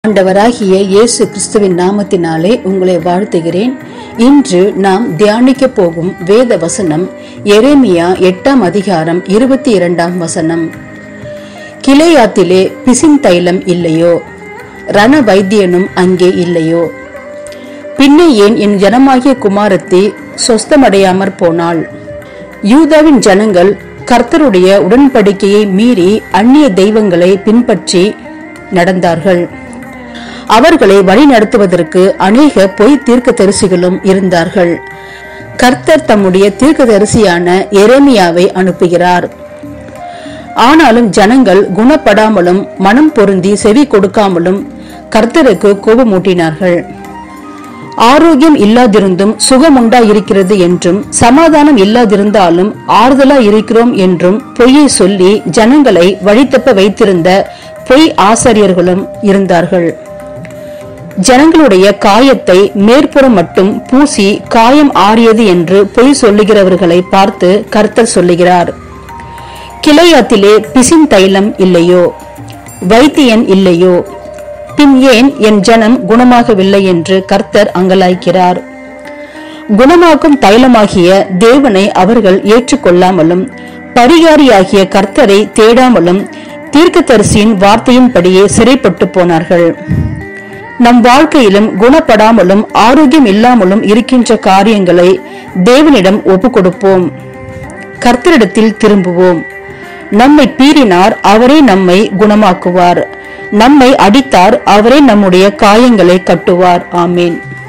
ஆண்டவராகிய இயேசு கிறிஸ்துவின் நாமத்தினாலே உங்களை வாழ்த்துகிறேன் இன்று நாம் தியானிக்க போகும் வேத வசனம் எரேமியா எட்டாம் அதிகாரம் இருபத்தி இரண்டாம் வசனம் கிளையாத்திலே பிசின் தைலம் இல்லையோ ரண வைத்தியனும் அங்கே இல்லையோ பின்னே ஏன் என் ஜனமாகிய குமாரத்தி சொஸ்தமடையாமற் போனாள் யூதாவின் ஜனங்கள் கர்த்தருடைய உடன்படிக்கையை மீறி அந்நிய தெய்வங்களை பின்பற்றி நடந்தார்கள் அவர்களை வழிநடத்துவதற்கு அநேக பொய் தீர்க்கதரிசிகளும் இருந்தார்கள் கர்த்தர் தம்முடைய தீர்க்கதரிசியான எரேமியாவை அனுப்புகிறார் ஆனாலும் ஜனங்கள் குணப்படாமலும் மனம் பொருந்தி செவி கொடுக்காமலும் கர்த்தருக்கு கோபமூட்டினார்கள் ஆரோக்கியம் இல்லாதிருந்தும் சுகமுண்டா இருக்கிறது என்றும் சமாதானம் இல்லாதிருந்தாலும் ஆறுதலா இருக்கிறோம் என்றும் பொய்யை சொல்லி ஜனங்களை வழித்தப்ப வைத்திருந்த பொய் ஆசாரியர்களும் இருந்தார்கள் ஜனங்களுடைய காயத்தை மேற்புறம் மட்டும் பூசி காயம் ஆறியது என்று பொய் சொல்லுகிறவர்களை பார்த்து கர்த்தர் சொல்லுகிறார் கிளையாத்திலே பிசின் தைலம் இல்லையோ வைத்தியன் இல்லையோ பின் ஏன் என் ஜனம் குணமாகவில்லை என்று கர்த்தர் அங்கலாய்க்கிறார் குணமாக்கும் தைலமாகிய தேவனை அவர்கள் ஏற்றுக்கொள்ளாமலும் பரிகாரியாகிய கர்த்தரை தேடாமலும் தீர்க்கதரிசியின் வார்த்தையின்படியே சிறைப்பட்டு போனார்கள் நம் வாழ்க்கையிலும் குணப்படாமலும் ஆரோக்கியம் இல்லாமலும் இருக்கின்ற காரியங்களை தேவனிடம் ஒப்பு கொடுப்போம் கர்த்தரிடத்தில் திரும்புவோம் நம்மை பீறினார் அவரே நம்மை குணமாக்குவார் நம்மை அடித்தார் அவரே நம்முடைய காயங்களை கட்டுவார் ஆமேன்